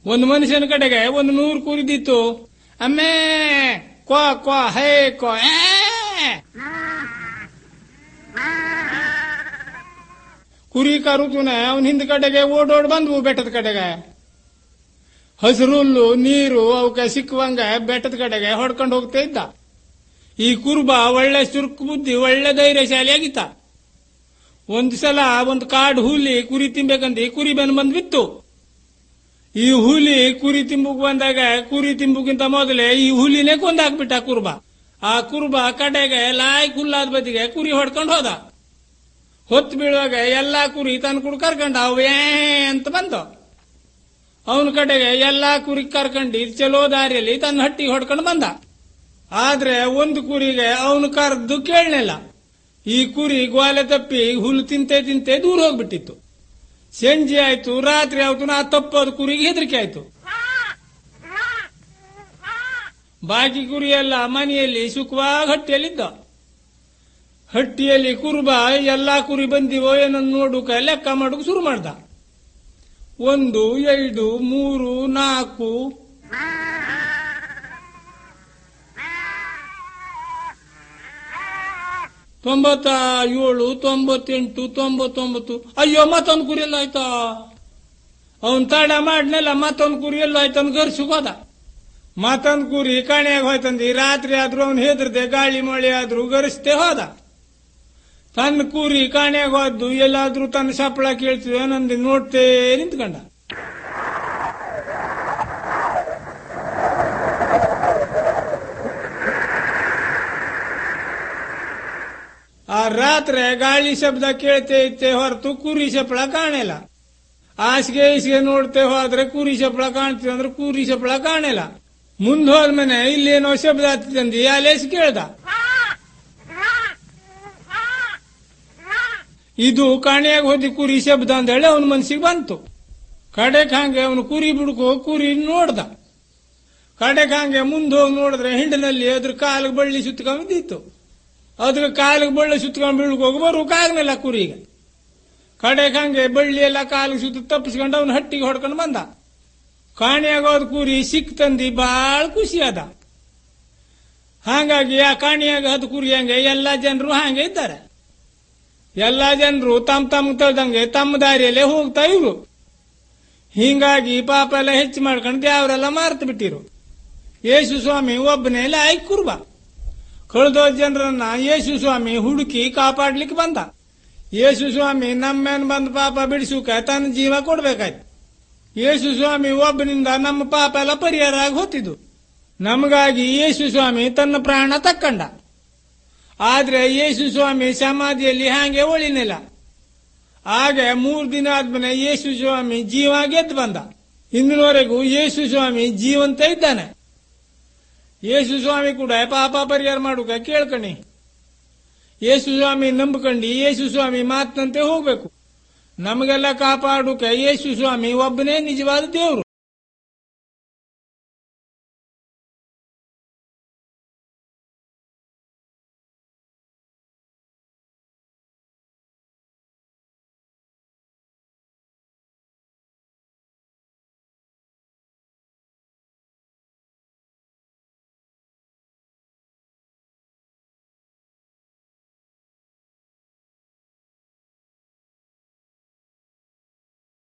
ಒಂದು ಮನುಷ್ಯನ ಕಡೆಗೆ ಒಂದು ನೂರು ಕುರಿದಿತ್ತು ಅಮ್ಮೇ ಕ್ವಾ ಕ್ವಾ ಹೇ ಕ್ವಾ ಏ. ಕುರಿ ಕರುತುನೆ ಅವನ ಹಿಂದ್ ಕಡೆಗೆ ಓಡೋಡ್ ಬಂದ್ವು ಬೆಟ್ಟದ ಕಡೆಗೆ ಹಸಿರುಲ್ಲು ನೀರು ಅವಕ್ಕೆ ಸಿಕ್ಕುವಂಗ ಬೆಟ್ಟದ ಕಡೆಗೆ ಹೊಡ್ಕೊಂಡು ಹೋಗ್ತಾ ಇದ್ದ ಈ ಕುರುಬ ಒಳ್ಳೆ ಚುರುಕು ಬುದ್ಧಿ ಒಳ್ಳೆ ಧೈರ್ಯಶಾಲಿಯಾಗಿತ್ತ ಒಂದು ಸಲ ಒಂದು ಕಾಡು ಹುಲಿ ಕುರಿ ತಿನ್ಬೇಕಂತ ಈ ಕುರಿ ಬೆನ್ನು ಬಂದು ಬಿತ್ತು ಈ ಹುಲಿ ಕುರಿ ತಿಂಬುಕ್ ಬಂದಾಗ ಕುರಿ ತಿಂಬುಕ್ಕಿಂತ ಮೊದಲೇ ಈ ಹುಲಿನೇ ಕೊಂದಾಕ್ಬಿಟ್ಟ ಕುರುಬ ಆ ಕುರುಬ ಕಡೆಗೆ ಲಾಯ್ ಹುಲ್ಲಾದ ಬದಿಗೆ ಕುರಿ ಹೊಡ್ಕೊಂಡು ಹೋದ ಹೊತ್ತು ಬೀಳುವಾಗ ಎಲ್ಲಾ ಕುರಿ ತನ್ನ ಕುಡ್ ಕರ್ಕೊಂಡ ಅವು ಏ ಅಂತ ಬಂತು ಅವನ ಕಡೆಗೆ ಎಲ್ಲಾ ಕುರಿ ಕರ್ಕೊಂಡು ಚಲೋ ದಾರಿಯಲ್ಲಿ ತನ್ನ ಹಟ್ಟಿ ಹೊಡ್ಕೊಂಡು ಬಂದ ಆದ್ರೆ ಒಂದು ಕುರಿಗೆ ಅವನು ಕರೆದು ಕೇಳಲಿಲ್ಲ ಈ ಕುರಿ ಗ್ವಾಲೆ ತಪ್ಪಿ ಹುಲ್ಲು ತಿಂತೆ ತಿಂತೆ ದೂರ ಹೋಗ್ಬಿಟ್ಟಿತ್ತು ಸಂಜೆ ಆಯ್ತು ರಾತ್ರಿ ಆಯ್ತು ನಾ ತಪ್ಪೋದು ಕುರಿಗೆ ಹೆದರಿಕೆ ಆಯ್ತು ಬಾಕಿ ಕುರಿ ಎಲ್ಲ ಮನೆಯಲ್ಲಿ ಸುಖವಾಗಿ ಹಟ್ಟಿಯಲ್ಲಿದ್ದ ಹಟ್ಟಿಯಲ್ಲಿ ಕುರುಬ ಎಲ್ಲಾ ಕುರಿ ಬಂದಿವೋ ಏನೋ ನೋಡುಕ ಲೆಕ್ಕ ಮಾಡುಕ ಶುರು ಮಾಡ್ದ ಒಂದು ಎರಡು ಮೂರು ನಾಲ್ಕು ತೊಂಬತ್ತ ಏಳು ತೊಂಬತ್ತೆಂಟು ತೊಂಬತ್ತೊಂಬತ್ತು ಅಯ್ಯೋ ಮತ್ತೊಂದು ಕುರಿ ಎಲ್ಲ ಆಯ್ತಾ ಅವನ್ ತಡ ಮಾಡ್ನೆಲ್ಲ ಮತ್ತೊಂದು ಕುರಿ ಎಲ್ಲ ಆಯ್ತು ಗರ್ಸುಕ್ ಹೋದ ಮತ್ತೊಂದು ಕುರಿ ಕಣಿಯಾಗ ಹೋಯ್ತಂದಿ ರಾತ್ರಿ ಆದ್ರೂ ಅವ್ನು ಹೆದರ್ದೆ ಗಾಳಿ ಮಳೆ ಆದ್ರೂ ಗರಿಸ್ತೆ ಹೋದ ತನ್ನ ಕುರಿ ಕಾಣ್ಯಾಗ ಹೋದ್ದು ಎಲ್ಲಾದ್ರೂ ತನ್ನ ಸಪ್ಪಳ ಕೇಳ್ತೀವಿ ಏನಂದು ನೋಡ್ತೇ ನಿಂತ್ಕೊಂಡ ಆ ರಾತ್ರಿ ಗಾಳಿ ಶಬ್ದ ಕೇಳ್ತೇ ಇತ್ತೆ ಹೊರತು ಕುರಿ ಸಪ್ಪಳ ಕಾಣಿಲ್ಲ ಹಾಸಿಗೆ ಈಸಿಗೆ ನೋಡ್ತೆ ಹೋದ್ರೆ ಕುರಿ ಸಪ್ಪಳ ಕಾಣ್ತೀವಿ ಅಂದ್ರೆ ಕುರಿ ಸಪ್ಪಳ ಕಾಣಿಲ್ಲ ಮುಂದ್ ಹೋದ್ಮೇಲೆ ಇಲ್ಲೇನೋ ಶಬ್ದ ಹತ್ತಿದಂದಿ ಅಲೇಸ್ ಕೇಳ್ದ ಇದು ಕಾಣಿಯಾಗ ಹೋದಿ ಕುರಿ ಶಬ್ದ ಅಂತ ಹೇಳಿ ಅವನ ಮನ್ಸಿಗೆ ಬಂತು ಕಡೆಕ್ ಹಂಗೆ ಅವನು ಕುರಿ ಬಿಡ್ಕೋ ಕುರಿ ನೋಡ್ದ ಕಡೆಕ್ ಹಂಗೆ ಮುಂದೆ ಹೋಗಿ ನೋಡಿದ್ರೆ ಹಿಂಡಿನಲ್ಲಿ ಅದ್ರ ಕಾಲಿಗೆ ಬಳ್ಳಿ ಸುತ್ಕೊಂಡಿತ್ತು ಅದ್ರ ಕಾಲಿಗೆ ಬಳ್ಳಿ ಸುತ್ಕೊಂಡು ಬೀಳ್ಕೋಗಿ ಬರೋಕಾಗ್ಲಿಲ್ಲ ಕುರಿಗೆ ಕಡೆಕ್ ಹಂಗೆ ಬಳ್ಳಿ ಎಲ್ಲ ಕಾಲಿಗೆ ಸುತ್ತ ತಪ್ಪಿಸ್ಕೊಂಡು ಅವನು ಹಟ್ಟಿಗೆ ಹೊಡ್ಕೊಂಡು ಬಂದ ಕಾಣಿಯಾಗೋದ್ ಕುರಿ ಸಿಕ್ ತಂದಿ ಬಾಳ ಖುಷಿ ಅದ ಹಾಗಾಗಿ ಆ ಕಾಣಿಯಾಗ ಹದ್ ಕುರಿ ಹಂಗೆ ಎಲ್ಲಾ ಜನರು ಹಾಗೆ ಇದ್ದಾರೆ ಎಲ್ಲಾ ಜನರು ತಮ್ಮ ತಮ್ಮ ತಳ್ದಂಗೆ ತಮ್ಮ ದಾರಿಯಲ್ಲೇ ಹೋಗ್ತಾ ಇವ್ರು ಹಿಂಗಾಗಿ ಪಾಪ ಎಲ್ಲ ಹೆಚ್ಚು ಮಾಡ್ಕೊಂಡು ದೇವರೆಲ್ಲ ಮಾರ್ತು ಬಿಟ್ಟಿರು ಯೇಸು ಸ್ವಾಮಿ ಒಬ್ಬನೇ ಲಾಯಕ್ ಕುರ್ಬ ಕಳೆದೋ ಜನರನ್ನ ಯೇಸು ಸ್ವಾಮಿ ಹುಡುಕಿ ಕಾಪಾಡ್ಲಿಕ್ಕೆ ಬಂದ ಯೇಸು ಸ್ವಾಮಿ ನಮ್ಮೇನ್ ಬಂದು ಪಾಪ ಬಿಡಿಸುಕ ತನ್ನ ಜೀವ ಕೊಡ್ಬೇಕಾಯ್ತು ಯೇಸು ಸ್ವಾಮಿ ಒಬ್ಬನಿಂದ ನಮ್ಮ ಪಾಪ ಎಲ್ಲ ಪರಿಹಾರ ಆಗಿ ಹೊತ್ತಿದ್ದು ನಮಗಾಗಿ ಯೇಸು ಸ್ವಾಮಿ ತನ್ನ ಪ್ರಾಣ ತಕ್ಕಂಡ ಆದ್ರೆ ಯೇಸು ಸ್ವಾಮಿ ಸಮಾಧಿಯಲ್ಲಿ ಹಾಗೆ ಒಳಿನಿಲ್ಲ ಹಾಗೆ ಮೂರ್ ದಿನ ಆದ್ಮೇಲೆ ಯೇಸು ಸ್ವಾಮಿ ಜೀವ ಗೆದ್ದು ಬಂದ ಇಂದಿನವರೆಗೂ ಯೇಸು ಸ್ವಾಮಿ ಜೀವಂತ ಇದ್ದಾನೆ ಯೇಸು ಸ್ವಾಮಿ ಕೂಡ ಪಾಪ ಪರಿಹಾರ ಮಾಡುಕ ಕೇಳ್ಕಣಿ ಯೇಸು ಸ್ವಾಮಿ ನಂಬ್ಕಂಡು ಯೇಸು ಸ್ವಾಮಿ ಮಾತಂತೆ ಹೋಗ್ಬೇಕು ನಮಗೆಲ್ಲ ಕಾಪಾಡುಕ ಯೇಸು ಸ್ವಾಮಿ ಒಬ್ಬನೇ ನಿಜವಾದ ದೇವ್ರು